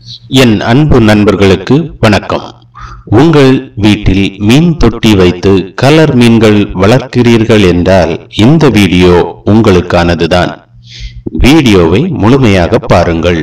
என் அன்பு நண்பர்களுக்கு வணக்கம் உங்கள் வீட்டில் மீன் தொட்டி வைத்து கலர் மீன்கள் வளர்க்கிறீர்கள் என்றால் இந்த வீடியோ உங்களுக்கானதுதான் வீடியோவை முழுமையாக பாருங்கள்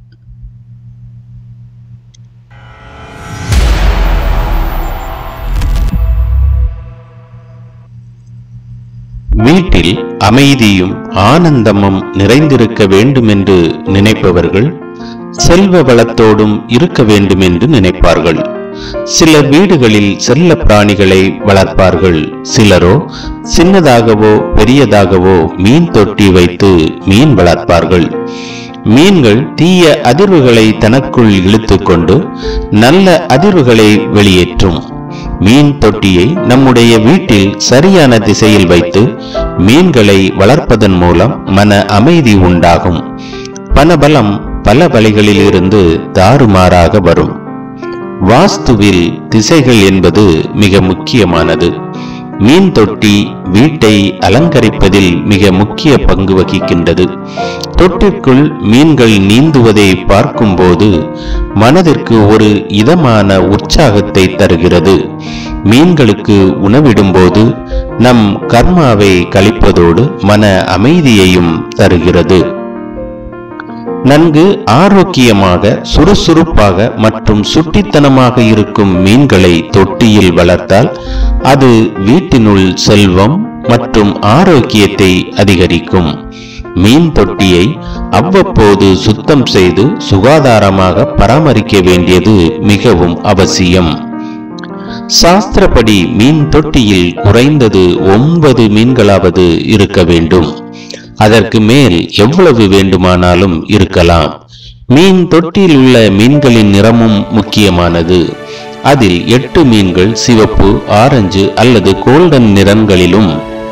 வீட்டில் அமைதியும் ஆனந்தமும் நிறைந்திருக்க வேண்டும் என்று நினைப்பவர்கள் செல்வ வளத்தோடும் இருக்க வேண்டும் என்று நினைப்பார்கள் சிலர் வீடுகளில் செல்ல பிராணிகளை வளர்ப்பார்கள் சிலரோ சின்னதாகவோ பெரியதாகவோ மீன் தொட்டி வைத்து மீன் வளர்ப்பார்கள் மீன்கள் தீய அதிர்வுகளை தனக்குள் இழுத்துக்கொண்டு நல்ல அதிர்வுகளை வெளியேற்றும் மீன் தொட்டியை நம்முடைய வீட்டில் சரியான திசையில் வைத்து மீன்களை வளர்ப்பதன் மூலம் மன அமைதி உண்டாகும் பணபலம் பல வழிகளில் இருந்து தாறுமாறாக வரும் வாஸ்துவில் திசைகள் என்பது மிக முக்கியமானது மீன் தொட்டி வீட்டை அலங்கரிப்பதில் மிக முக்கிய பங்கு வகிக்கின்றது தொட்டிற்குள் மீன்கள் நீந்துவதை பார்க்கும்போது மனதிற்கு ஒரு இதமான உற்சாகத்தை தருகிறது மீன்களுக்கு உணவிடும்போது நம் கர்மாவை கழிப்பதோடு மன அமைதியையும் தருகிறது நன்கு ஆரோக்கியமாக சுறுசுறுப்பாக மற்றும் சுட்டித்தனமாக இருக்கும் மீன்களை தொட்டியில் வளர்த்தால் அது வீட்டினுள் செல்வம் மற்றும் ஆரோக்கியத்தை அதிகரிக்கும் மீன் தொட்டியை அவ்வப்போது சுத்தம் செய்து சுகாதாரமாக பராமரிக்க வேண்டியது மிகவும் அவசியம் சாஸ்திரப்படி மீன் தொட்டியில் குறைந்தது ஒன்பது மீன்களாவது இருக்க வேண்டும் அதற்கு மேல் எவ்வளவு வேண்டுமானாலும் இருக்கலாம் மீன் தொட்டியில் உள்ள மீன்களின் நிறமும் முக்கியமானது அதில் எட்டு மீன்கள் சிவப்பு ஆரஞ்சு அல்லது கோல்டன் நிறங்களிலும்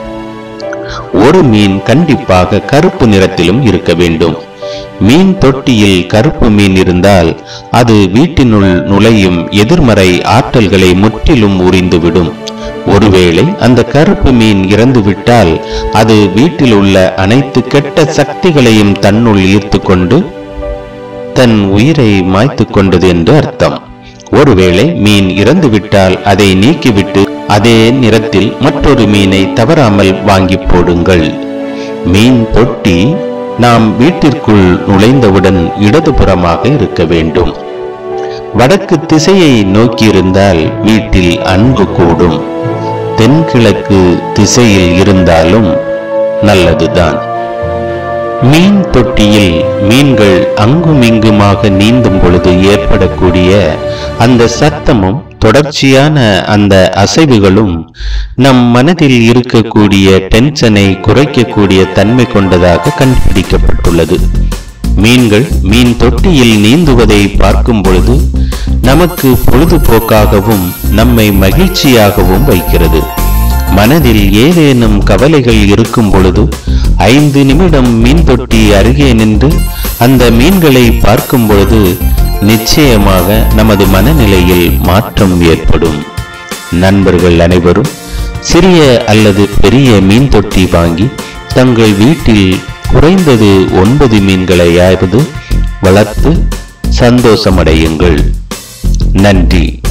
ஒரு மீன் கண்டிப்பாக கருப்பு நிறத்திலும் இருக்க வேண்டும் மீன் தொட்டியில் கருப்பு மீன் இருந்தால் அது வீட்டினுள் நுழையும் எதிர்மறை ஆற்றல்களை முற்றிலும் உறிந்துவிடும் ஒருவேளை அந்த கருப்பு மீன் இறந்துவிட்டால் அது வீட்டில் உள்ள அனைத்து கெட்ட சக்திகளையும் தன்னுள் ஈர்த்து கொண்டு தன் உயிரை மாய்த்து கொண்டது என்று அர்த்தம் ஒருவேளை மீன் இறந்துவிட்டால் அதை நீக்கிவிட்டு அதே நிறத்தில் மற்றொரு மீனை தவறாமல் வாங்கி போடுங்கள் மீன் தொட்டி நாம் வீட்டிற்குள் நுழைந்தவுடன் இடதுபுறமாக இருக்க வேண்டும் வடக்கு திசையை நோக்கியிருந்தால் வீட்டில் அன்பு கூடும் தென்கிழக்கு திசையில் இருந்தாலும் நல்லதுதான் மீன் தொட்டியில் மீன்கள் அங்குமிங்குமாக நீந்தும் பொழுது ஏற்படக்கூடிய அந்த சத்தமும் தொடர்ச்சியான அந்த அசைவுகளும் நம் மனதில் இருக்கக்கூடிய டென்ஷனை குறைக்கக்கூடிய தன்மை கொண்டதாக கண்டுபிடிக்கப்பட்டுள்ளது மீன்கள் மீன் தொட்டியில் நீந்துவதை பார்க்கும் பொழுது நமக்கு பொழுதுபோக்காகவும் நம்மை மகிழ்ச்சியாகவும் வைக்கிறது மனதில் ஏதேனும் கவலைகள் இருக்கும் பொழுது ஐந்து நிமிடம் மீன் தொட்டி அருகே நின்று அந்த மீன்களை பார்க்கும் பொழுது நிச்சயமாக நமது மனநிலையில் மாற்றம் ஏற்படும் நண்பர்கள் அனைவரும் சிறிய அல்லது பெரிய மீன் தொட்டி வாங்கி தங்கள் வீட்டில் குறைந்தது ஒன்பது மீன்களையாவது வளர்த்து சந்தோஷமடையுங்கள் நன்றி